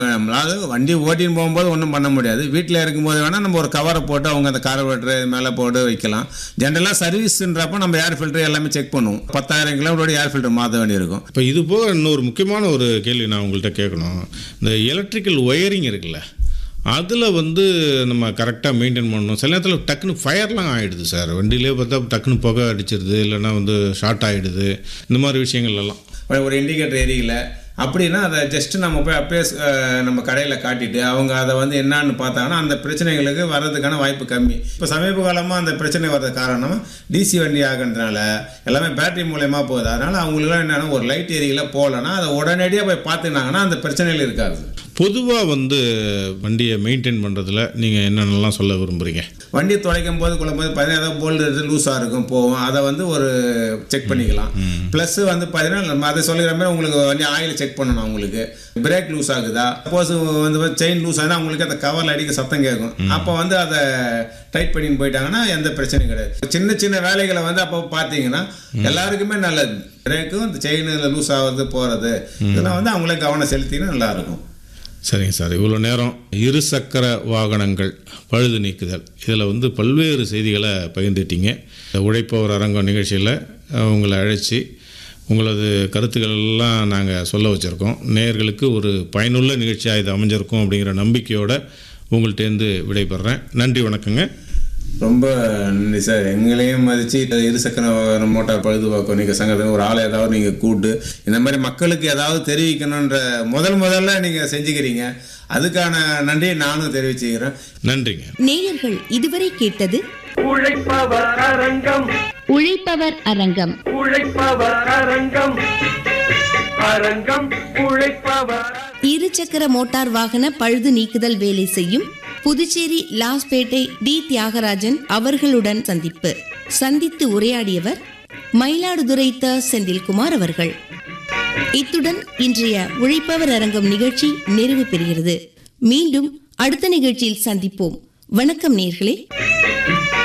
நம்மளால வண்டி ஓட்டின்னு போகும்போது ஒன்றும் பண்ண முடியாது வீட்டில் இருக்கும்போது வேணால் நம்ம ஒரு கவரை போட்டு அவங்க அந்த கார்பரேட்டர் மேலே போட்டு வைக்கலாம் ஜென்ரலாக சர்வீஸ்ன்றப்போ நம்ம ஏர் ஃபில்டர் எல்லாமே செக் பண்ணுவோம் பத்தாயிரம் கிலோமீட்டர் ஏர் ஃபில்டர் மாற்ற வேண்டியிருக்கும் இப்போ இது போக இன்னொரு முக்கியமான ஒரு கேள்வி நான் உங்கள்கிட்ட கேட்கணும் இந்த எலக்ட்ரிக்கல் ஒயரிங் இருக்குல்ல அதில் வந்து நம்ம கரெக்டாக மெயின்டைன் பண்ணணும் சில நேரத்தில் டக்குன்னு ஃபயர்லாம் ஆகிடுது சார் வண்டியிலே பார்த்தா டக்குன்னு புகை அடிச்சிருது இல்லைன்னா வந்து ஷார்ட் ஆகிடுது இந்த மாதிரி விஷயங்கள் எல்லாம் ஒரு- ஒரு இண்டிகேட்டர் எரியல அப்படின்னா அதை ஜஸ்ட் நம்ம போய் அப்பயே அஹ், நம்ம கடையில் காட்டிட்டு அவங்க அதை வந்து என்னன்னு பார்த்தாங்கன்னா அந்த பிரச்சனைகளுக்கு வர்றதுக்கான வாய்ப்பு கம்மி இப்போ சமீப காலமாக அந்த பிரச்சனை வர்றது காரணம் டிசி வண்டி ஆகுன்றனால எல்லாமே பேட்டரி மூலயமா போகுது அதனால் அவங்களுக்குலாம் என்னென்னா ஒரு லைட் எரியல போகலன்னா அதை உடனடியாக போய் பார்த்துனாங்கன்னா அந்த பிரச்சனைகள் இருக்காது பொதுவாக வந்து வண்டியை மெயின்டைன் பண்ணுறதுல நீங்கள் என்னென்னலாம் சொல்ல விரும்புகிறீங்க வண்டி துடைக்கும் போது குழம்போது பார்த்தீங்கன்னா ஏதாவது போல்டு லூஸாக இருக்கும் போகும் அதை வந்து ஒரு செக் பண்ணிக்கலாம் ப்ளஸ் வந்து பார்த்தீங்கன்னா நம்ம அதை சொல்லிக்கிற மாதிரி உங்களுக்கு வண்டி ஆயில் செக் பண்ணணும் உங்களுக்கு பிரேக் லூஸ் ஆகுதா சப்போஸ் வந்து செயின் லூஸ் ஆகுதுன்னா உங்களுக்கு அந்த கவரில் அடிக்க சத்தம் கேட்கும் அப்போ வந்து அதை டைட் பண்ணின்னு போயிட்டாங்கன்னா எந்த பிரச்சனையும் கிடையாது சின்ன சின்ன வேலைகளை வந்து அப்போ பார்த்தீங்கன்னா எல்லாருக்குமே நல்லது பிரேக்கும் இந்த செயின் லூஸ் ஆகுறது போகிறது இதெல்லாம் வந்து அவங்களே கவனம் செலுத்தினா நல்லா இருக்கும் சரிங்க சார் இவ்வளோ நேரம் இருசக்கர வாகனங்கள் பழுது நீக்குதல் இதில் வந்து பல்வேறு செய்திகளை பகிர்ந்துட்டீங்க இந்த உழைப்பவர் அரங்கம் நிகழ்ச்சியில் உங்களை அழைச்சி உங்களது கருத்துக்கள் எல்லாம் நாங்கள் சொல்ல வச்சுருக்கோம் நேயர்களுக்கு ஒரு பயனுள்ள நிகழ்ச்சியாக இது அமைஞ்சிருக்கும் அப்படிங்கிற நம்பிக்கையோடு உங்கள்கிட்டேருந்து விடைபெறேன் நன்றி வணக்கங்க ரொம்ப நன்றி சார் எங்களையும் மதித்து இருசக்கர வாகன மோட்டார் பழுதுபாக்கம் நீங்கள் சங்கத்தில் ஒரு ஆளை ஏதாவது நீங்கள் கூட்டு இந்த மாதிரி மக்களுக்கு ஏதாவது தெரிவிக்கணுன்ற முதல் முதல்ல நீங்கள் செஞ்சுக்கிறீங்க அதுக்கான நன்றியை நானும் தெரிவிச்சுக்கிறேன் நன்றிங்க நேயர்கள் இதுவரை கேட்டது உழைப்பவர் அரங்கம் உழைப்பவர் அரங்கம் உழைப்பவர் அரங்கம் அரங்கம் உழைப்பவர் இருசக்கர மோட்டார் வாகன பழுது நீக்குதல் வேலை செய்யும் புதுச்சேரி லாஸ்பேட்டை டி தியாகராஜன் அவர்களுடன் சந்திப்பு சந்தித்து உரையாடியவர் மயிலாடுதுறை த செந்தில்குமார் அவர்கள் இத்துடன் இன்றைய உழைப்பவர் அரங்கம் நிகழ்ச்சி நிறைவு பெறுகிறது மீண்டும் அடுத்த நிகழ்ச்சியில் சந்திப்போம் வணக்கம் நேர்களே